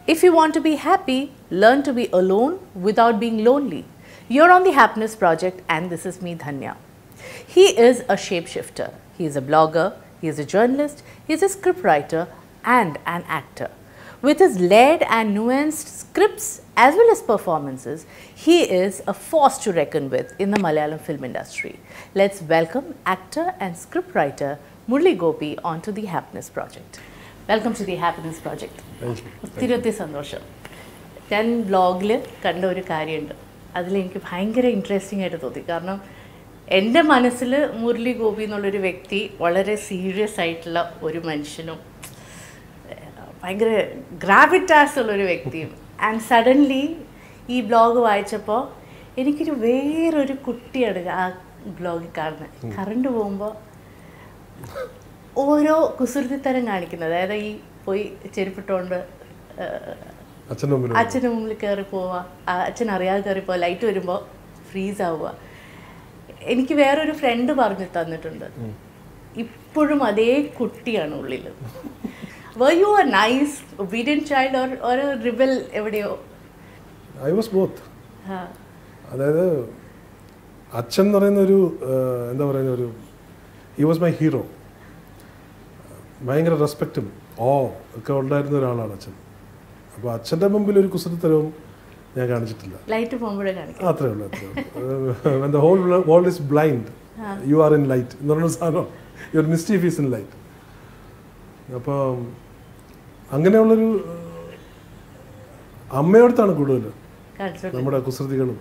If you want to be happy, learn to be alone without being lonely. You're on the Happiness Project, and this is me, Dhanya. He is a shapeshifter. He is a blogger, he is a journalist, he is a scriptwriter, and an actor. With his layered and nuanced scripts as well as performances, he is a force to reckon with in the Malayalam film industry. Let's welcome actor and scriptwriter Murli Gopi onto the Happiness Project. Welcome to the Happiness Project. ഒത്തിരി ഒത്തിരി സന്തോഷം ഞാൻ ബ്ലോഗിൽ കണ്ട ഒരു കാര്യമുണ്ട് അതിലെനിക്ക് ഭയങ്കര interesting ആയിട്ട് തോന്നി കാരണം എൻ്റെ മനസ്സിൽ മുരളി ഗോപി എന്നുള്ളൊരു വ്യക്തി വളരെ സീരിയസ് ആയിട്ടുള്ള ഒരു മനുഷ്യനും ഏഹ്, ഭയങ്കര ഗ്രാവിറ്റാസ് ഉള്ളൊരു വ്യക്തിയും ആൻഡ് സഡൻലി ഈ ബ്ലോഗ് വായിച്ചപ്പോൾ എനിക്കൊരു വേറൊരു കുട്ടിയാണ് ആ ബ്ലോഗിൽ കാണുന്നത് കറണ്ട് പോകുമ്പോൾ ഓരോ കുസൃതിത്തരം കാണിക്കുന്നത് അതായത് ഈ പോയി ചെരുപ്പിട്ടുകൊണ്ട് ഏഹ്, അച്ഛൻ്റെ മുമ്പിൽ അച്ഛൻ്റെ മുമ്പിൽ കയറി പോവുക ആ അച്ഛൻ അറിയാതെ കയറി പോവുക ലൈറ്റ് വരുമ്പോൾ ഫ്രീസ് ആവുക എനിക്ക് വേറൊരു ഫ്രണ്ട് പറഞ്ഞു തന്നിട്ടുണ്ട് ഇപ്പോഴും അതേ കുട്ടിയാണ് ഉള്ളിൽ were you a nice obedient child or or rebel എവിടെയോ ഐ വാസ് ബോത്ത് ആ, അതായത് അച്ഛൻ എന്ന് പറയുന്ന ഒരു ഏഹ്, എന്താ പറയുന്ന ഒരു ഹി വാസ് മൈ ഹീറോ ഭയങ്കര റെസ്പെക്റ്റും ഓ ഒക്കെ ഉണ്ടായിരുന്ന ഒരാളാണ് അച്ഛൻ അപ്പോൾ അച്ഛൻ്റെ മുമ്പിൽ ഒരു കുസൃത്തരവും ഞാൻ കാണിച്ചിട്ടില്ല ലൈറ്റ് പോകുമ്പോഴേ കാണിക്കും അത്രേ ഉള്ളൂ അത്രേ ഉള്ളൂ the whole world is blind you are in light എന്ന് പറയുന്ന സാധനം your mischief is in light അപ്പോൾ അങ്ങനെയുള്ളൊരു ഏഹ്, അമ്മയോടത്താണ് കൂടുതൽ കാണിച്ചോട്ടെ നമ്മുടെ കുസൃതികളും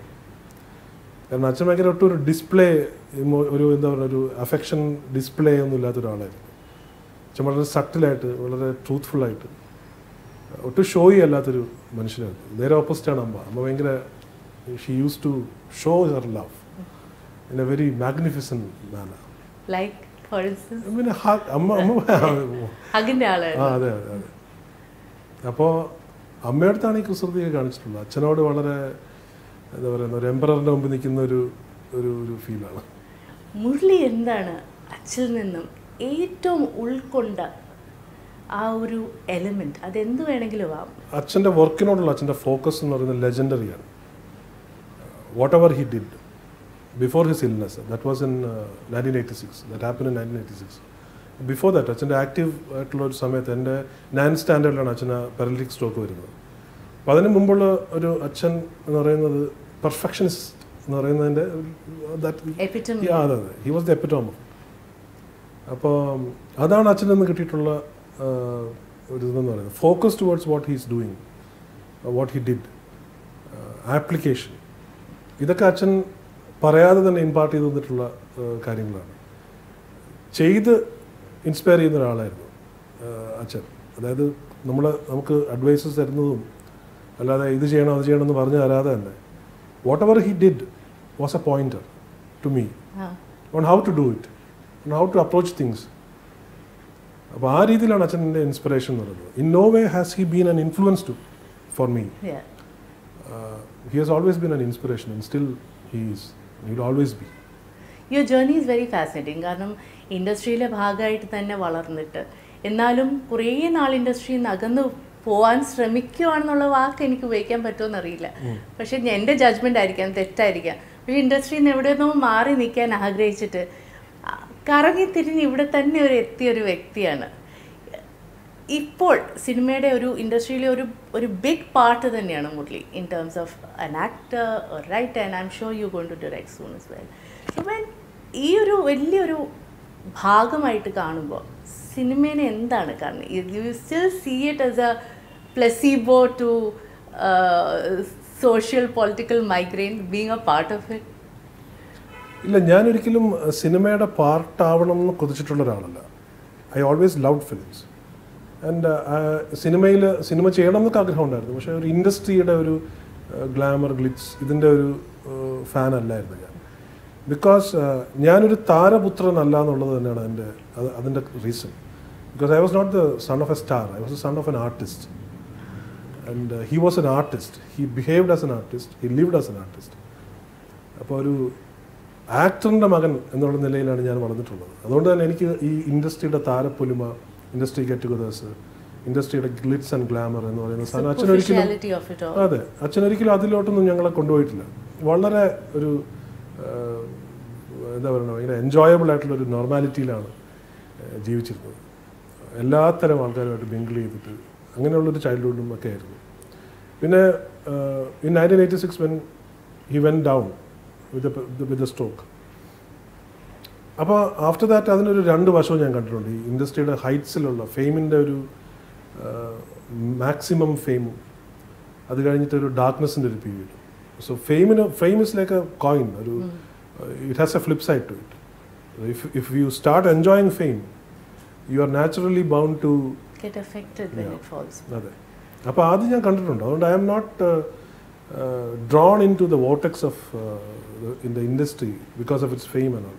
കാരണം അച്ഛൻ ഭയങ്കര ഒട്ടും ഒരു ഡിസ്പ്ലേ ഒരു എന്താ പറയുക ഒരു അഫെക്ഷൻ ഡിസ്പ്ലേ ഒന്നും ഇല്ലാത്ത ഒരാളായിരുന്നു അച്ഛൻ വളരെ സട്ടിലായിട്ട് വളരെ ട്രൂത്ത്ഫുൾ ആയിട്ട് ഒട്ടും ഷോയി അല്ലാത്തൊരു മനുഷ്യനായിരുന്നു നേരെ ഓപ്പോസിറ്റാണ് അമ്മ അമ്മ ഭയങ്കര she used to show her love in a very magnificent manner like for instance പിന്നെ ഹ- അമ്മ അമ്മ ഹഗിൻ്റെ ആ ആളായിരുന്നു അതെ അതെ അതെ അപ്പോൾ അമ്മയടുത്താണ് ഈ കുസൃതിയൊക്കെ കാണിച്ചിട്ടുള്ളത് അച്ഛനോട് വളരെ എന്താ പറയുന്ന ഒരു എംപററിൻ്റെ മുമ്പിൽ നിൽക്കുന്ന ഒരു ഒരു ഒരു ഫീലാണ് മുരളി എന്താണ് അച്ഛനിൽ നിന്നും ഏറ്റവും ഉൾക്കൊണ്ട ആ ഒരു എലിമെന്റ് അതെന്ത് വേണമെങ്കിലും ആവാം അച്ഛൻ്റെ വർക്കിനോടുള്ള അച്ഛൻ്റെ ഫോക്കസ് എന്ന് പറയുന്നത് ലെജൻഡറിയാണ് whatever he did before his illness that was in nineteen eighty six that happen in nineteen eighty six before that അച്ഛൻ്റെ ആക്റ്റീവ് ആയിട്ടുള്ള ഒരു സമയത്ത് എൻ്റെ നയൻ സ്റ്റാൻഡേർഡിലാണ് അച്ഛന് പാരലിറ്റിക് സ്ട്രോക്ക് വരുന്നത് അപ്പോൾ അതിന് മുമ്പുള്ള ഒരു അച്ഛൻ എന്ന് പറയുന്നത് പെർഫെക്ഷനിസ്റ്റ് എന്ന് പറയുന്നതിൻ്റെ ദാറ്റ് എപ്പിറ്റമി Yeah, അതെ അതെ ഹി വാസ് ദ എപ്പിറ്റോം അപ്പോൾ അതാണ് അച്ഛനിൽ നിന്ന് കിട്ടിയിട്ടുള്ള ആ, ഒരു ഇതെന്ന് പറയുന്നത് focus towards what he's doing what he did application ഇതൊക്കെ അച്ഛൻ പറയാതെ തന്നെ ഇമ്പാർട്ട് ചെയ്ത് തന്നിട്ടുള്ള ആ, കാര്യങ്ങളാണ് ചെയ്ത് ഇൻസ്പയർ ചെയ്യുന്ന ഒരാളായിരുന്നു ആ, അച്ഛൻ അതായത് നമ്മൾ നമുക്ക് അഡ്വൈസസ് തരുന്നതും അല്ലാതെ ഇത് ചെയ്യണം അത് ചെയ്യണം എന്ന് പറഞ്ഞു തരാതെ തന്നെ whatever he did was a pointer to me ah on how to do it on how to approach things അപ്പോൾ ആ രീതിയിലാണ് അച്ഛൻ്റെ ഇൻസ്പിറേഷൻ എന്ന് പറയുന്നത് in no way has he been an influence to for me yeah. He has always been an inspiration and still he is he will always be your journey is very fascinating കാരണം ഇൻഡസ്ട്രിയിലെ ഭാഗമായിട്ട് തന്നെ വളർന്നിട്ട് എന്നാലും കുറേ നാൾ ഇൻഡസ്ട്രിയിൽ നിന്ന് അകന്ന് പോകാൻ ശ്രമിക്കുകയാണെന്നുള്ള വാക്ക് എനിക്ക് ഉപയോഗിക്കാൻ പറ്റുമെന്ന് അറിയില്ല പക്ഷെ ഞാൻ- എൻ്റെ ജഡ്ജ്മെൻ്റ് ആയിരിക്കാം തെറ്റായിരിക്കാം പക്ഷെ ഇൻഡസ്ട്രിയിൽ നിന്ന് എവിടെ നിന്നോ മാറി നിൽക്കാൻ ആഗ്രഹിച്ചിട്ട് ആ, കറങ്ങി തിരിഞ്ഞ് ഇവിടെ തന്നെ ഒരു എത്തിയ ഒരു വ്യക്തിയാണ് ഇപ്പോൾ സിനിമയുടെ ഒരു ഇൻഡസ്ട്രിയിലെ ഒരു ഒരു ബിഗ് പാർട്ട് തന്നെയാണ് Murali in terms of an actor right and I'm sure you gonna direct soon is well so when ഈ ഒരു വലിയൊരു ഭാഗമായിട്ട് കാണുമ്പോൾ സിനിമേനെ എന്താണ് കാരണം you still see it as a placebo to social political migraine being a part of it ഇല്ല ഞാനൊരിക്കലും അഹ്, സിനിമയുടെ പാർട്ടാവണം എന്ന് കൊതിച്ചിട്ടുള്ള ഒരാളല്ല I always love films and സിനിമയിൽ സിനിമ ചെയ്യണം എന്നൊക്കെ ആഗ്രഹം ഉണ്ടായിരുന്നു പക്ഷേ ഒരു ഇൻഡസ്ട്രിയുടെ ഒരു ഗ്ലാമർ ഗ്ലിറ്റ്സ് ഇതിൻ്റെ ഒരു ഫാൻ അല്ലായിരുന്നു ഞാൻ ബിക്കോസ് ഞാനൊരു താരപുത്രനല്ല എന്നുള്ളത് തന്നെയാണ് എൻ്റെ അത് അതിൻ്റെ reason because I was not the son of a star I was a son of an artist and he was an artist he behaved as an artist he lived as an artist അപ്പോൾ ഒരു ആക്ടറിൻ്റെ മകൻ എന്നുള്ള നിലയിലാണ് ഞാൻ വളർന്നിട്ടുള്ളത് അതുകൊണ്ട് തന്നെ എനിക്ക് ഈ ഇൻഡസ്ട്രിയുടെ താരപ്പൊലിമ ഇൻഡസ്ട്രി ഗെറ്റ് ടുഗദേഴ്സ് ഇൻഡസ്ട്രിയുടെ ഗ്ലിറ്റ്സ് ആൻഡ് ഗ്ലാമർ എന്ന് പറയുന്ന സാധനം അച്ഛനൊരിക്കലും Superficiality of it all. അതെ അച്ഛനൊരിക്കലും അതിലോട്ടൊന്നും ഞങ്ങളെ കൊണ്ടുപോയിട്ടില്ല വളരെ ഒരു ആ, എന്താ പറയുക ഭയങ്കര എൻജോയബിൾ ആയിട്ടുള്ള ഒരു നോർമാലിറ്റിയിലാണ് ആ, ജീവിച്ചിരുന്നത് എല്ലാത്തരം ആൾക്കാരുമായിട്ട് മിങ്കിൾ ചെയ്തിട്ട് അങ്ങനെയുള്ളൊരു ചൈൽഡ്ഹുഡും ഒക്കെ ആയിരുന്നു പിന്നെ in nineteen eighty six when he went down with with stroke അപ്പോൾ ആഫ്റ്റർ ദാറ്റ് അതിനൊരു രണ്ട് വശവും ഞാൻ കണ്ടിട്ടുണ്ട് ഈ ഇൻഡസ്ട്രിയുടെ ഹൈറ്റ്സിലുള്ള ഫെയിമിൻ്റെ ഒരു മാക്സിമം ഫെയിമും അത് കഴിഞ്ഞിട്ട് ഒരു ഡാർക്ക്നെസ്സിൻ്റെ ഒരു പീരീഡ് സോ ഫെയിമിന് fame is like a coin ഒരു it has a flip side to it if if you start enjoying fame you are naturally bound to Get affected when Yeah. it falls. അതെ അപ്പോൾ അത് ഞാൻ കണ്ടിട്ടുണ്ട് അതുകൊണ്ട് I'm not drawn in to the vortex of in the industry because of its fame എന്നാണ്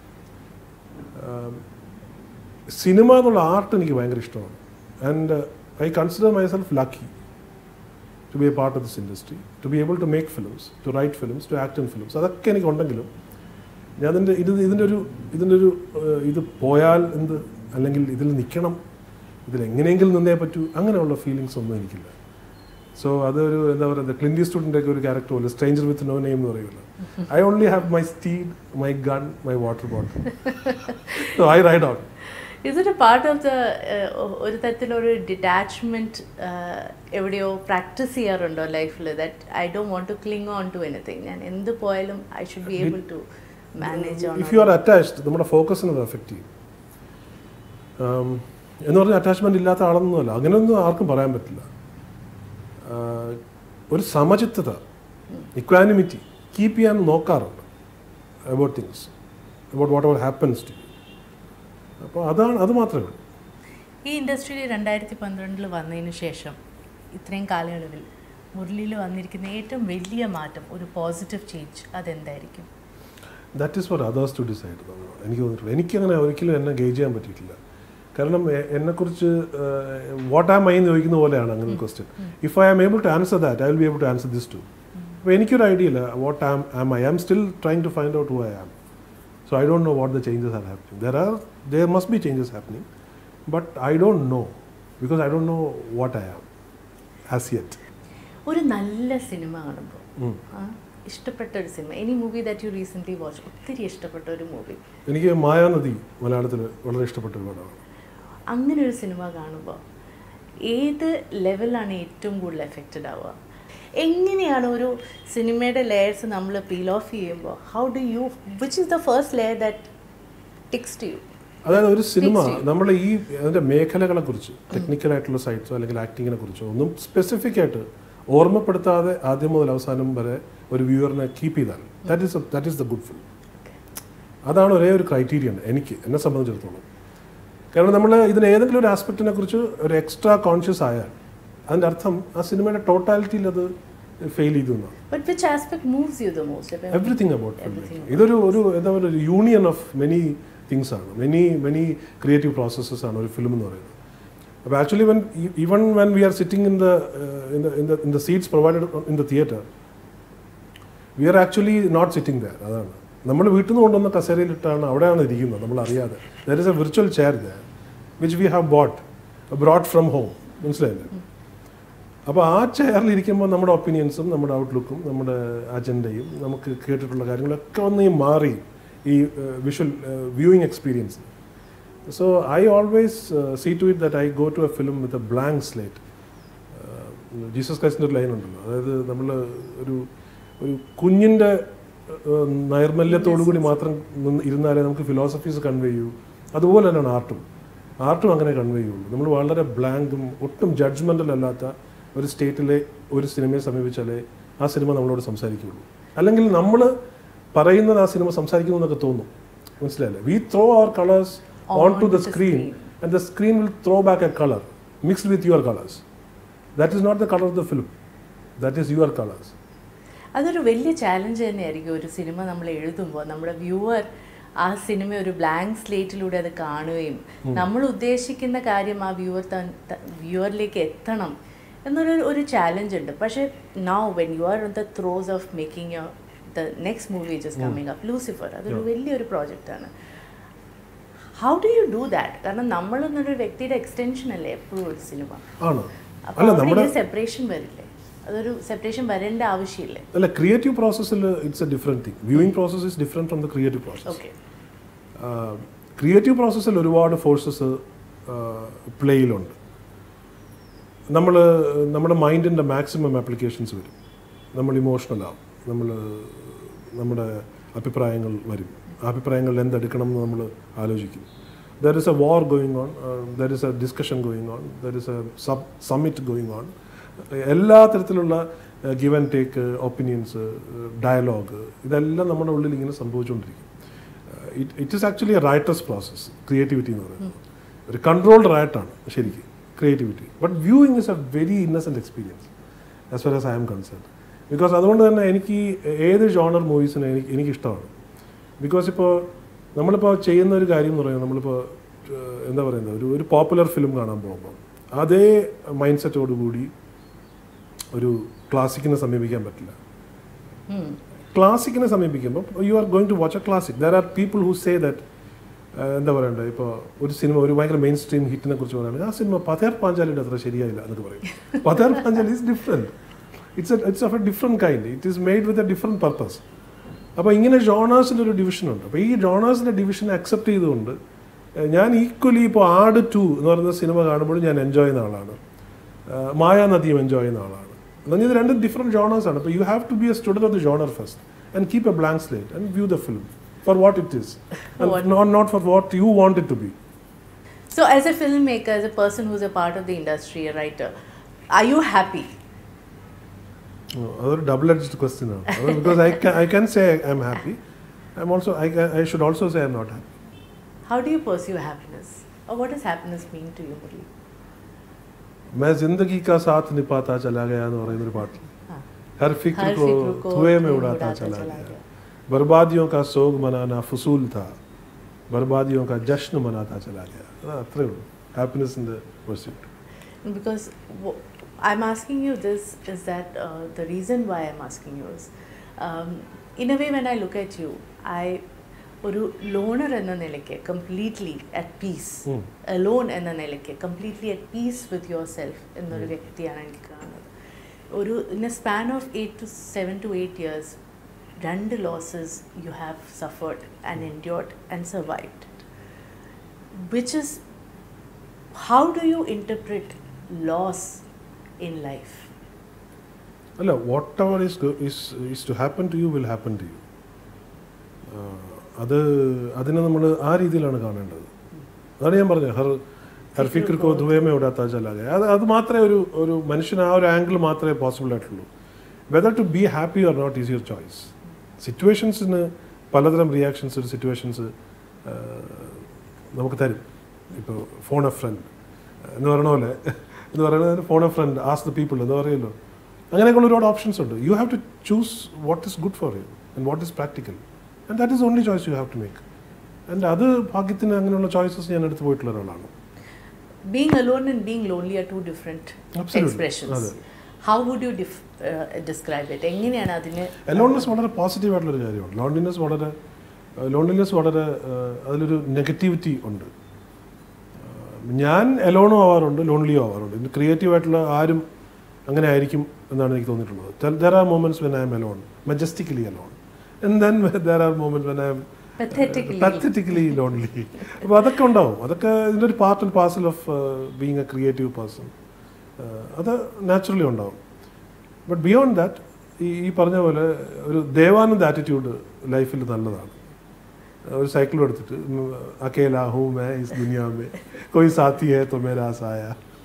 സിനിമ എന്നുള്ള art എനിക്ക് ഭയങ്കര ഇഷ്ടമാണ് and I consider myself lucky to be a part of this industry to be able to make films to write films to act in films അതൊക്കെ എനിക്ക് ഉണ്ടെങ്കിലും ഞാൻ ഇതിൻ്റെ ഇത് ഇതിൻ്റെ ഒരു ഇതിൻ്റെ ഒരു ഏഹ്, ഇത് പോയാൽ എന്ത് അല്ലെങ്കിൽ ഇതിൽ നിൽക്കണം ഇതിൽ എങ്ങനെയെങ്കിലും നിന്നേ പറ്റൂ അങ്ങനെയുള്ള ഫീലിങ്സ് ഒന്നും എനിക്കില്ല സോ അതൊരു എന്താ പറയുക ക്ലിൻഡി സ്റ്റുഡൻ്റെ ഒക്കെ ഒരു ക്യാരക്ടർ പോലെ സ്ട്രേഞ്ചർ വിത്ത് നോ നെയിം എന്ന് പറയുമല്ലോ I only have my steed my gun my water bottle so I ride out Is it a part of the uh, ഒരു തരത്തിലൊരു ഡിറ്റാച്ച്മെന്റ് എവിടെയോ പ്രാക്ടീസ് ചെയ്യാറുണ്ടോ ലൈഫിൽ that I don't want to cling on to anything ഞാൻ എന്ത് പോയാലും I should be able to manage on if you are attached നമ്മുടെ ഫോക്കസിനെ അത് എഫക്റ്റ് ചെയ്യും Um, എന്ന് പറഞ്ഞാൽ അറ്റാച്ച്മെന്റ് ഇല്ലാത്ത ആളൊന്നുമല്ല അങ്ങനെയൊന്നും ആർക്കും പറയാൻ പറ്റില്ല ആഹ്, ഒരു സമചിത്തത ഇക്വാനിമിറ്റി കീപ്പ് ചെയ്യാൻ നോക്കാറുണ്ട് about things about whatever happens to അപ്പോൾ അതാണ് അത് മാത്രമേ ഉള്ളൂ ഈ ഇൻഡസ്ട്രിയിൽ രണ്ടായിരത്തി പന്ത്രണ്ടിൽ വന്നതിന് ശേഷം ഇത്രയും കാലയളവിൽ മുരളിയിൽ വന്നിരിക്കുന്ന ഏറ്റവും വലിയ മാറ്റം ഒരു പോസിറ്റീവ് ചേഞ്ച് അതെന്തായിരിക്കും that is for others to decide എനിക്ക് തോന്നിയിട്ടുണ്ട് എനിക്കങ്ങനെ ഒരിക്കലും എന്നെ ഗേജ് ചെയ്യാൻ പറ്റിയിട്ടില്ല കാരണം എ- എന്നെക്കുറിച്ച് വാട്ട് ആം ഐ എന്ന് ചോദിക്കുന്ന പോലെയാണ് അങ്ങനെ question if I am able to answer that I will be able to answer this too അപ്പോൾ എനിക്കൊരു ഐഡിയ ഇല്ല what am am I am still trying to find out who I am so I don't know what the changes are happening there are there must be changes happening but I don't know because I don't know what I am as yet ഒരു നല്ല സിനിമ കാണുമ്പോൾ ആ, ഇഷ്ടപ്പെട്ട ഒരു സിനിമ any movie that you recently watch ഒത്തിരി ഇഷ്ടപ്പെട്ട ഒരു മൂവി എനിക്ക് മായാനദി മലയാളത്തിൽ വളരെ ഇഷ്ടപ്പെട്ട ഒരു പടമാണ് അങ്ങനെ ഒരു സിനിമ കാണുമ്പോൾ ഏത് ലെവലാണ് ഏറ്റവും കൂടുതൽ എഫക്റ്റഡ് ആവുക എങ്ങനെയാണ് ഒരു സിനിമയുടെ ലെയേഴ്സ് നമ്മൾ പീൽ ഓഫ് ചെയ്യുമ്പോൾ how do you which is the first layer that ticks to you അതായത് ഒരു സിനിമ Speaks to you. നമ്മൾ ഈ അതിന്റെ മേഖലകളെ കുറിച്ച് ടെക്നിക്കൽ ആയിട്ടുള്ള സൈറ്റ്സോ അല്ലെങ്കിൽ ആക്ടിങ്ങിനെ കുറിച്ചോ ഒന്നും സ്പെസിഫിക് ആയിട്ട് ഓർമ്മപ്പെടുത്താതെ ആദ്യം മുതൽ അവസാനം വരെ ഒരു വ്യൂവറിനെ കീപ്പ് ചെയ്താൽ that is that is the good film അതാണ് ഒരേ ഒരു ക്രൈറ്റീരിയൻ എനിക്ക് എന്നെ സംബന്ധിച്ചിടത്തോളം കാരണം നമ്മൾ ഇതിന് ഏതെങ്കിലും ഒരു ആസ്പെക്റ്റിനെ കുറിച്ച് ഒരു എക്സ്ട്രാ കോൺഷ്യസ് ആയാൽ അതിൻ്റെ അർത്ഥം ആ സിനിമയുടെ ടോട്ടാലിറ്റിയിൽ അത് ഫെയിൽ ചെയ്തു എന്നാണ് but which aspect moves you the most everything about film Everything ഇതൊരു ഒരു എന്താ പറയുക ഒരു യൂണിയൻ ഓഫ് മെനി തിങ്സ് ആണ് മെനി മെനി ക്രിയേറ്റീവ് പ്രോസസ്സസ് ആണ് ഒരു ഫിലിം എന്ന് പറയുന്നത് അപ്പോൾ actually when even when we are sitting in the in the in the in the seats provided in the theatre we are actually not sitting there അതാണ് നമ്മൾ വീട്ടിൽ നിന്ന് കൊണ്ടുവന്ന കസേരയിലിട്ടാണ് അവിടെയാണ് ഇരിക്കുന്നത് നമ്മൾ അറിയാതെ there is a virtual chair there which we have bought brought from home മനസ്സിലായില്ലേ അപ്പോൾ ആ ചെയറിൽ ഇരിക്കുമ്പോൾ നമ്മുടെ ഒപ്പീനിയൻസും നമ്മുടെ ഔട്ട്ലുക്കും നമ്മുടെ അജണ്ടയും നമുക്ക് കേട്ടിട്ടുള്ള കാര്യങ്ങളൊക്കെ ഒന്ന് ഈ മാറി ഈ visual viewing experience so I always see to it that I go to a film with a blank slate Jesus ക്രൈസ്റ്റിൻ്റെ ഒരു ലൈൻ ഉണ്ടല്ലോ അതായത് നമ്മൾ ഒരു ഒരു കുഞ്ഞിൻ്റെ നൈർമല്യത്തോടു കൂടി മാത്രം നിന്ന് ഇരുന്നാലേ നമുക്ക് ഫിലോസഫീസ് കൺവേ ചെയ്യൂ അതുപോലെ തന്നെയാണ് ആർട്ടും ആർട്ടും അങ്ങനെ കൺവേ ചെയ്യുള്ളൂ നമ്മൾ വളരെ ബ്ലാങ്കും ഒട്ടും ജഡ്ജ്മെൻ്റൽ അല്ലാത്ത ഒരു സ്റ്റേറ്റിലെ ഒരു സിനിമയെ സമീപിച്ചാലേ ആ സിനിമ നമ്മളോട് സംസാരിക്കുകയുള്ളൂ അല്ലെങ്കിൽ നമ്മൾ പറയുന്നത് ആ സിനിമ സംസാരിക്കുന്നു എന്നൊക്കെ തോന്നും മനസ്സിലായില്ലേ we throw our colours on to the screen and the screen will throw back a colour mixed with your colours that is not the colour of the film that is your colours അതൊരു വലിയ challenge തന്നെയായിരിക്കും ഒരു cinema നമ്മൾ എഴുതുമ്പോൾ നമ്മുടെ viewer ആ cinema ഒരു blank സ്ലേറ്റിലൂടെ അത് കാണുകയും നമ്മൾ ഉദ്ദേശിക്കുന്ന കാര്യം ആ വ്യൂവർ വ്യൂവറിലേക്ക് എത്തണം എന്നൊരു ഒരു ചാലഞ്ച് ഉണ്ട് പക്ഷേ now when you are the throes of making your the next movie just coming up Lucifer അതൊരു വലിയൊരു പ്രോജക്റ്റാണ് how do you do that കാരണം നമ്മളെന്നൊരു വ്യക്തിയുടെ എക്സ്റ്റൻഷൻ അല്ലേ എപ്പോഴും ഒരു സിനിമ ആണ് അപ്പോൾ അല്ല അവിടെ നമ്മുടെ ഈ സെപ്പറേഷൻ വരില്ലേ അതൊരു സെപ്പറേഷൻ വരേണ്ട ആവശ്യമില്ലേ അല്ല ക്രിയേറ്റീവ് പ്രോസസ്സിൽ it's a different thing viewing process is different from the creative process okay creative പ്രോസസ്സിൽ ഒരുപാട് ഫോഴ്സസ് പ്ലേയിലുണ്ട് നമ്മൾ നമ്മുടെ മൈൻഡിൻ്റെ മാക്സിമം ആപ്ലിക്കേഷൻസ് വരും നമ്മൾ ഇമോഷണൽ ആവും നമ്മൾ നമ്മുടെ അഭിപ്രായങ്ങൾ വരും ആ അഭിപ്രായങ്ങളിൽ എന്തെടുക്കണം എന്ന് നമ്മൾ ആലോചിക്കും there is a war going on there is a discussion going on there is a sub summit going on എല്ലാ തരത്തിലുള്ള give and take opinions dialogue ഇതെല്ലാം നമ്മുടെ ഉള്ളിൽ ഇങ്ങനെ സംഭവിച്ചുകൊണ്ടിരിക്കും it is actually a writer's process creativity എന്ന് പറയുന്നത് ഒരു കൺട്രോൾഡ് റൈറ്റാണ് ശരിക്കും creativity but viewing is a very innocent experience as well as I'm concern because അതുകൊണ്ട് തന്നെ എനിക്ക് ഏത് ജോണർ മൂവീസിനും എനിക്ക് എനിക്കിഷ്ടമാണ് ബിക്കോസ് ഇപ്പോൾ നമ്മളിപ്പോൾ ചെയ്യുന്ന ഒരു കാര്യം എന്ന് പറയുന്നത് നമ്മളിപ്പോൾ ഏഹ്, എന്താ പറയുന്നത് ഒരു ഒരു പോപ്പുലർ ഫിലിം കാണാൻ പോകുമ്പോൾ അതേ മൈൻഡ് സെറ്റോടുകൂടി ഒരു ക്ലാസിക്കിനെ സമീപിക്കാൻ പറ്റില്ല ക്ലാസിക്കിനെ സമീപിക്കുമ്പോൾ you are going to watch a classic there are people who say that എന്താ പറയണ്ടേ ഇപ്പോൾ ഒരു സിനിമ ഒരു ഭയങ്കര മെയിൻ സ്ട്രീം ഹിറ്റിനെ കുറിച്ച് പറയുകയാണെങ്കിൽ ആ സിനിമ പതേർ പാഞ്ചാലിയുടെ അത്ര ശരിയായില്ല എന്നൊക്കെ പറയും Pather Panchali is different it's it's of a different kind it is made with a different purpose അപ്പോൾ ഇങ്ങനെ ജോണേഴ്സിൻ്റെ ഒരു ഡിവിഷനുണ്ട് അപ്പോൾ ഈ ജോണേഴ്സിൻ്റെ ഡിവിഷൻ അക്സെപ്റ്റ് ചെയ്തുകൊണ്ട് ഏഹ്, ഞാൻ ഈക്വലി ഇപ്പോൾ ആട് ടു എന്ന് പറയുന്ന സിനിമ കാണുമ്പോഴും ഞാൻ എൻജോയ് ചെയ്യുന്ന ആളാണ് ഏഹ്, മായാനദിയും എൻജോയ് ചെയ്യുന്ന ആളാണ് എന്നാൽ ഇത് രണ്ടും ഡിഫറെൻറ്റ് ജോണേഴ്സ് ആണ് അപ്പോൾ you have to be a student of the genre first and keep a blank slate and view the film for what it is not not for what you want it to be So, as a filmmaker, as a person who's a part of the industry, a writer, are you happy? അതൊരു double edged question ആണ് because I I can say I'm happy I'm also I I should also say I'm not happy How do you pursue happiness? Or what does happiness mean to you, Murli? मैं जिंदगी का साथ निभाता चला गया എന്ന് പറയുന്ന ഒരു പാട്ട് हाँ. हर फिक्र हर को फिक्र को धुएं में धुएं उड़ाता चला गया बर्बादियों का सोग मनाना फसूल था बर्बादियों का जश्न मनाता चला गया അത് അത്രേ ഉള്ളൂ ഹാപ്പിനെസിൻ്റെ pursuit Because w- I'm asking you this is that uh, the reason why I'm asking you is, um, in a way, when I look at you, I ഒരു ലോണർ എന്ന നിലയ്ക്ക് കംപ്ലീറ്റ്ലി അറ്റ് പീസ് ഉം. Lone എന്ന നിലയ്ക്ക് completely at peace with yourself എന്നൊരു വ്യക്തിയാണ് എനിക്ക് കാണുന്നത് ഒരു in a span of eight to seven to eight years രണ്ട് losses you have suffered and endured and survived which is how do you interpret loss in life അല്ല whatever is is is to happen to you will happen to you അത് അതിനെ നമ്മൾ ആ രീതിയിലാണ് കാണേണ്ടത് അതാണ് ഞാൻ പറഞ്ഞത് ഹർ ഹർ ഫിക്രിക്കോ ധുവേമേ ഇടാത്ത ചലാകെ അത് അത് മാത്രമേ ഒരു ഒരു മനുഷ്യന് ആ ഒരു ആംഗിൾ മാത്രമേ പോസിബിൾ ആയിട്ടുള്ളൂ whether to be happy or not is your choice സിറ്റുവേഷൻസിന് പലതരം റിയാക്ഷൻസ് ഒരു സിറ്റുവേഷൻസ് നമുക്ക് തരും ഇപ്പോൾ ഫോൺ എ ഫ്രണ്ട് എന്ന് പറയണ പോലെ എന്ന് പറയുന്നത് phone a friend ask the people എന്ന് പറയുമല്ലോ അങ്ങനെയൊക്കെയുള്ള ഒരുപാട് ഓപ്ഷൻസ് ഉണ്ട് you have to choose what is good for you and what is practical and that is only choice you have to make and അത് ഭാഗ്യത്തിന് അങ്ങനെയുള്ള ചോയ്സസ് ഞാൻ എടുത്തു പോയിട്ടുള്ള ഒരാളാണ് being alone and being lonely are two different Absolutely. expressions അതെ. how would you dif- uh, describe it എങ്ങനെയാണ് അതിന് ലോൺനെസ് വളരെ പോസിറ്റീവ് ആയിട്ടുള്ളൊരു കാര്യമാണ് ലോൺലിനെസ് വളരെ ലോൺലിനെസ് വളരെ ഏഹ്, അതിലൊരു നെഗറ്റിവിറ്റി ഉണ്ട് ഏഹ്, ഞാൻ എലോണും ആവാറുണ്ട് ലോൺലിയും ആവാറുണ്ട് ഇന്ന് ക്രിയേറ്റീവ് ആയിട്ടുള്ള ആരും അങ്ങനെ ആയിരിക്കും എന്നാണ് എനിക്ക് തോന്നിയിട്ടുള്ളത് there are moments when I'm alone majestically alone and then there are moments when I'm Pathetically. Pathetically lonely അപ്പോൾ അതൊക്കെ ഉണ്ടാവും അതൊക്കെ ഇതിൻ്റെ ഒരു part and parcel of being a creative person അത് നാച്ചുറലി ഉണ്ടാവും ബട്ട് ബിയോണ്ട് ദാറ്റ് ഈ ഈ പറഞ്ഞ പോലെ ഒരു ദേവാനന്ദ ആറ്റിറ്റ്യൂഡ് ലൈഫിൽ നല്ലതാണ് ഒരു സൈക്കിൾ എടുത്തിട്ട് അക്കേല ഹൂ മേ ഇസ് ദുനിയാ മേ കോയി സാത്തി ഹേ തോ മേരാ സായ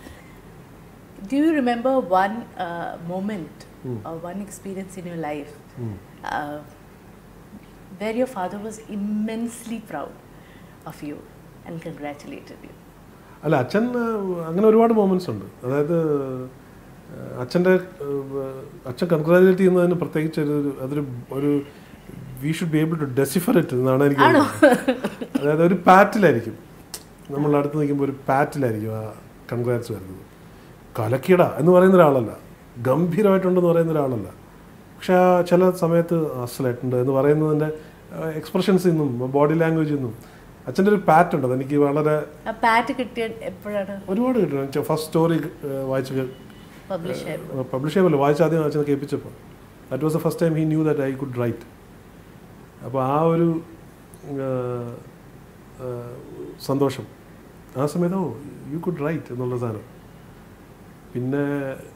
do you remember one uh, moment Hmm. or one experience in your life uh, where your father was immensely proud of you and congratulated you അല്ല അച്ഛൻ ആ, അങ്ങനെ ഒരുപാട് മൊമെന്റ്സ് ഉണ്ട് അതായത് ആ, അച്ഛൻ്റെ ആ, അച്ഛൻ കൺഗ്രാജുലേറ്റ് ചെയ്യുന്നതിന് പ്രത്യേകിച്ച് ഒരു അതൊരു ഒരു we should be able to decipher it എന്നാണ് എനിക്ക് ആണോ? തോന്നുന്നത്. അതായത് ഒരു പാറ്റിലായിരിക്കും നമ്മൾ അടുത്ത് നിൽക്കുമ്പോൾ ഒരു പാറ്റിലായിരിക്കും ആ കൺഗ്രാറ്റ്സ് വരുന്നത് കലക്കിട എന്ന് പറയുന്ന ഒരാളല്ല ഗംഭീരമായിട്ടുണ്ടെന്ന് പറയുന്ന ഒരാളല്ല പക്ഷെ ആ ചില സമയത്ത് അസലായിട്ടുണ്ട് എന്ന് പറയുന്നതിൻ്റെ എക്സ്പ്രഷൻസിൽ നിന്നും ബോഡി ലാംഗ്വേജിൽ നിന്നും അച്ഛൻ്റെ ഒരു പാറ്റ് ഉണ്ട് അതെനിക്ക് വളരെ ആ പാറ്റ് കിട്ടിയ എപ്പോഴാണ് ഒരുപാട് കിട്ടും ഫസ്റ്റ് സ്റ്റോറി വായിച്ച് പബ്ലിഷ് ആയത് പബ്ലിഷ് ചെയ്യുമല്ലോ വായിച്ച് ആദ്യം അച്ഛനെ കേൾപ്പിച്ചപ്പോൾ that was the first time he knew that I could write അപ്പോൾ ആ ഒരു ആ, ആ, സന്തോഷം ആ സമയത്ത് ഓ യു കുഡ് റൈറ്റ് എന്നുള്ള സാധനം പിന്നെ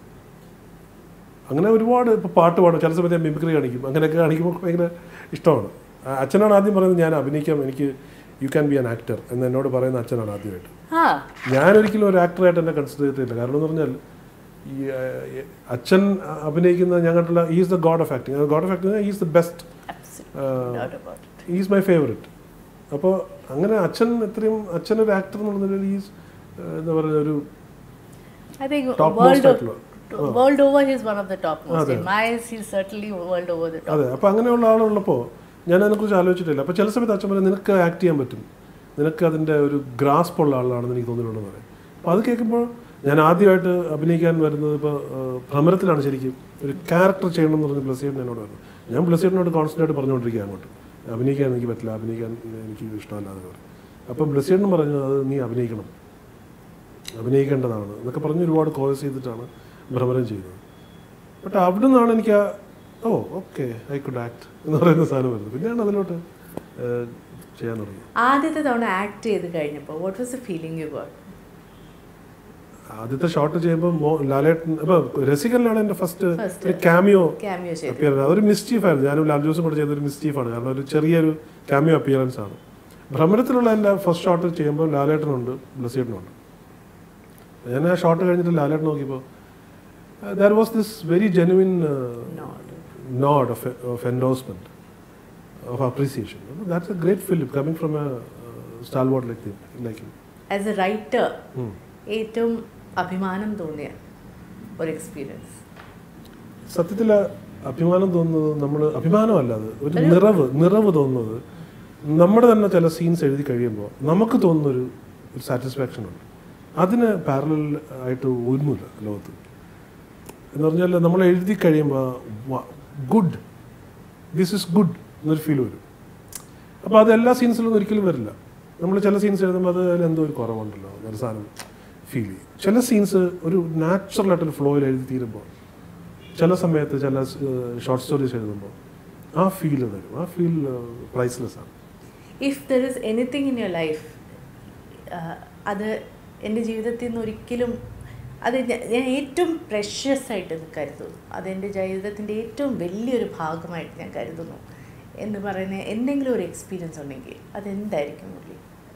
അങ്ങനെ ഒരുപാട് ഇപ്പോൾ പാട്ട് പാടും ചില സമയത്ത് ഞാൻ മിമിക്രി കാണിക്കും അങ്ങനെയൊക്കെ കാണിക്കുമ്പോൾ ഭയങ്കര ഇഷ്ടമാണ് ആ, അച്ഛനാണ് ആദ്യം പറയുന്നത് ഞാൻ അഭിനയിക്കാം എനിക്ക് you can be an actor എന്ന് എന്നോട് പറയുന്ന അച്ഛനാണ് ആദ്യമായിട്ട് ആ ഞാനൊരിക്കലും ഒരു ആക്ടറായിട്ട് എന്നെ കൺസിഡർ ചെയ്തിട്ടില്ല കാരണം എന്ന് പറഞ്ഞാൽ ഈ ആ, അച്ഛൻ അഭിനയിക്കുന്ന ഞാൻ കണ്ടില്ല is the god of acting god of acting is the best absolutely not about it. Is my favourite അപ്പോൾ അങ്ങനെ അച്ഛൻ എത്രയും അച്ഛൻ ഒരു ആക്ടർ എന്നുള്ള നിലയിൽ ഈസ് എന്താ പറയുക ഒരു I think Top world, most o- ആയിട്ടുള്ള. world over, he's one of the top most. അതെ. In my eyes, he's certainly world over the top. അതെ അപ്പോൾ അങ്ങനെയുള്ള ആളുള്ളപ്പോൾ ഞാൻ അതിനെക്കുറിച്ച് ആലോചിച്ചിട്ടില്ല അപ്പോൾ ചില സമയത്ത് അച്ഛൻ പറയും നിനക്ക് ആക്ട് ചെയ്യാൻ പറ്റും നിനക്ക് അതിൻ്റെ ഒരു ഗ്രാസ്പ് ഉള്ള ആളാണെന്ന് എനിക്ക് തോന്നിയിട്ടുണ്ടെന്ന് പറയും അപ്പോൾ അത് കേൾക്കുമ്പോൾ ഞാൻ ആദ്യമായിട്ട് അഭിനയിക്കാൻ വരുന്നത് ഇപ്പോൾ ഭ്രമരത്തിലാണ് ശരിക്കും ഒരു ക്യാരക്ടർ ചെയ്യണം എന്ന് പറഞ്ഞ് ബ്ലസ്സേട്ടൻ എന്നോട് പറഞ്ഞു ഞാൻ ബ്ലസ്സേട്ടനോട് കോൺസ്റ്റൻ്റ് ആയിട്ട് പറഞ്ഞുകൊണ്ടിരിക്കുക അങ്ങോട്ട് അഭിനയിക്കാൻ എനിക്ക് പറ്റില്ല അഭിനയിക്കാൻ എനിക്ക് ഇഷ്ടമല്ലാതെ പറയും അപ്പോൾ ബ്ലസ്സേട്ടൻ പറഞ്ഞു അത് നീ അഭിനയിക്കണം അഭിനയിക്കേണ്ടതാണ് എന്നൊക്കെ പറഞ്ഞ് ഒരുപാട് കോഴ്സ് ചെയ്തിട്ടാണ് ഭ്രമരം ചെയ്തത് ബട്ട് അവിടെ നിന്നാണ് എനിക്ക് ആ oh okay I could act എന്ന് പറയുന്ന സാധനം വരുന്നത് പിന്നെയാണ് അതിലോട്ട് ഏഹ്, ചെയ്യാൻ തുടങ്ങിയത് ആദ്യത്തെ തവണ ആക്ട് ചെയ്ത് കഴിഞ്ഞപ്പോൾ what was the feeling you got ആദ്യത്തെ ഷോട്ട് ചെയ്യുമ്പോൾ മോ- ലാലേട്ടൻ അപ്പോൾ രസികനിലാണ് എൻ്റെ ഫസ്റ്റ് First. ഒരു ക്യാമിയോ ക്യാമിയോ ചെയ്ത് അപ്പിയറൻസ് അതൊരു മിസ്റ്റീഫ് ആയിരുന്നു ഞാനും ലാൽ ജോസും കൂടെ ചെയ്തൊരു മിസ്റ്റീഫാണ് കാരണം ഒരു ചെറിയൊരു ക്യാമിയോ അപ്പിയറൻസ് ആണ് ഭ്രമരത്തിലുള്ള എൻ്റെ ഫസ്റ്റ് ഷോട്ട് ചെയ്യുമ്പോൾ ലാലേട്ടനുണ്ട് ബ്ലസേട്ടനുണ്ട് ഞാൻ ആ ഷോട്ട് കഴിഞ്ഞിട്ട് ലാലേട്ടൻ നോക്കിയപ്പോൾ there was this very genuine Nod. nod of, of endorsement, of appreciation. That's a great film coming from a uh, stalwart like him. Like him. As a writer Hmm. ഏറ്റവും അഭിമാനം തോന്നിയ ഒരു എക്സ്പീരിയൻസ് സത്യത്തിൽ ആ അഭിമാനം തോന്നുന്നത് നമ്മൾ അഭിമാനമല്ല അത് ഒരു നിറവ് നിറവ് തോന്നുന്നത് നമ്മുടെ തന്നെ ചില സീൻസ് എഴുതി കഴിയുമ്പോൾ നമുക്ക് തോന്നുന്നൊരു ഒരു സാറ്റിസ്ഫാക്ഷൻ ഉണ്ട് അതിന് പാരലൽ ആയിട്ട് ഒന്നുമില്ല ലോകത്ത് എന്ന് പറഞ്ഞാൽ നമ്മൾ എഴുതി കഴിയുമ്പോൾ ഗുഡ് ദിസ് ഇസ് ഗുഡ് എന്നൊരു ഫീൽ വരും അപ്പോൾ അത് എല്ലാ സീൻസിലൊന്നും ഒരിക്കലും വരില്ല നമ്മൾ ചില സീൻസ് എഴുതുമ്പോൾ അത് അതിൽ എന്തോ ഒരു കുറവുണ്ടല്ലോ ഒരു സാധനം ഫീൽ ചെയ്യും ചില സീൻസ് ഒരു നാച്ചുറൽ ആയിട്ടൊരു ഫ്ലോയിൽ എഴുതി തീരുമ്പോൾ ചില സമയത്ത് ചില ഷോർട്ട് സ്റ്റോറീസ് എഴുതുമ്പോൾ ആ ഫീൽ വരും ആ ഫീൽ പ്രൈസ്ലെസ് ആണ് if there is anything in your life അത് എൻ്റെ ജീവിതത്തിൽ നിന്ന് ഒരിക്കലും അത് ഞ- ഞാൻ ഏറ്റവും പ്രഷ്യസ് ആയിട്ട് ഇത് കരുതുന്നു അതെൻ്റെ ജീവിതത്തിൻ്റെ ഏറ്റവും വലിയൊരു ഭാഗമായിട്ട് ഞാൻ കരുതുന്നു എന്ന് പറയുന്ന എന്തെങ്കിലും ഒരു എക്സ്പീരിയൻസ് ഉണ്ടെങ്കിൽ അതെന്തായിരിക്കും മുരളി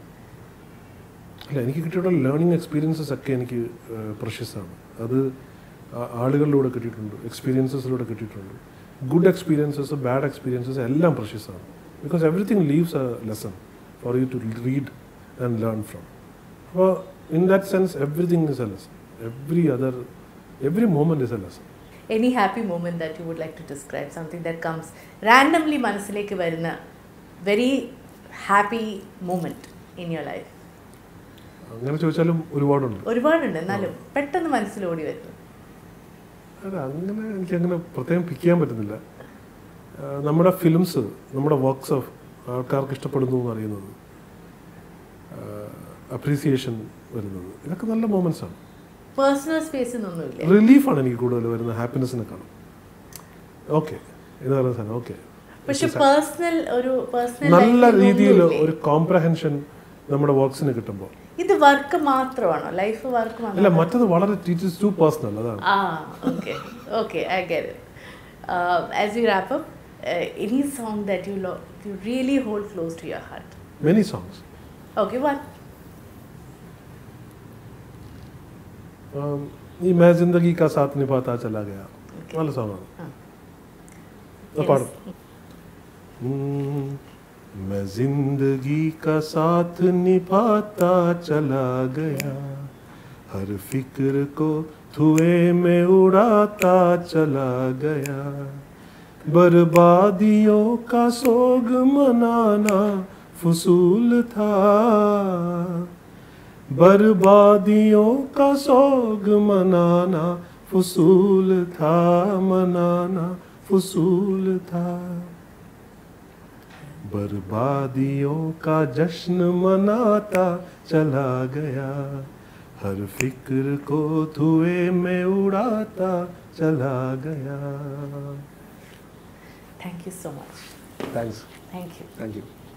അല്ല എനിക്ക് കിട്ടിയിട്ടുള്ള ലേണിംഗ് എക്സ്പീരിയൻസസ് ഒക്കെ എനിക്ക് പ്രഷ്യസ് ആണ് അത് ആ- ആളുകളിലൂടെ കിട്ടിയിട്ടുണ്ട് എക്സ്പീരിയൻസസിലൂടെ കിട്ടിയിട്ടുണ്ട് ഗുഡ് എക്സ്പീരിയൻസസ് ബാഡ് എക്സ്പീരിയൻസസ് എല്ലാം പ്രഷ്യസ് ആണ് because everything leaves a lesson for you to read and learn from അപ്പോൾ in that sense everything is a lesson every other every moment is a lesson any happy moment that you would like to describe something that comes randomly മനസ്സിലേക്ക് വരുന്ന very happy moment in your life അങ്ങനെ ചോദിച്ചാലും ഒരുപാടുണ്ട് ഒരുപാടുണ്ട് എന്നാലും പെട്ടെന്ന് മനസ്സിലോടി വരുന്നു അല്ല അങ്ങനെ എനിക്ക് അങ്ങനെ പ്രത്യേകം പിക്ക് ചെയ്യാൻ പറ്റുന്നില്ല ആ, നമ്മുടെ ഫിലിംസ് നമ്മുടെ വർക്ക്സ് ഓഫ് ആൾക്കാർക്ക് ഇഷ്ടപ്പെടുന്നു എന്ന് അറിയുന്നത് അപ്രീസിയേഷൻ വരുന്നത് ഇതൊക്കെ നല്ല മൊമെന്റ്സ് ആണ് പേഴ്സണൽ സ്പേസിൽ നിന്നൊന്നുമില്ല റിലീഫാണ് എനിക്ക് കൂടുതൽ വരുന്ന ഹാപ്പിനെസ്സിനെ കാണും ഓക്കെ എന്ന് പറയുന്ന സാധനം ഓക്കെ പക്ഷെ പേഴ്സണൽ ഒരു പേഴ്സണൽ നല്ല രീതിയിൽ ഒരു കോംപ്രഹെൻഷൻ നമ്മുടെ വർക്ക്സിന് കിട്ടുമ്പോൾ ഇത് വർക്ക് മാത്രമാണോ ലൈഫ് വർക്ക് അല്ല മാത്രം മറ്റത് വളരെ ടീച്ചേഴ്സ് ടു പേഴ്സണൽ അതാണ് ആ okay okay I get it as you wrap up any song that you love you really hold close to your heart many songs okay one ഈ मैं जिंदगी का साथ निभाता चला गया നല്ല സോങ്ങാണ് Yes. പാടും हम्म, मैं जिंदगी का साथ निभाता चला गया हर फिक्र को धुएं में उड़ाता चला गया बर्बादियों का सोग मनाना फसूल था बर्बादियों का सोग मनाना फसूल था मनाना फसूल था बर्बादियों का जश्न मनाता चला गया हर फिक्र को धुएं में उड़ाता चला गया Thank you so much. Thanks Thank you. Thank you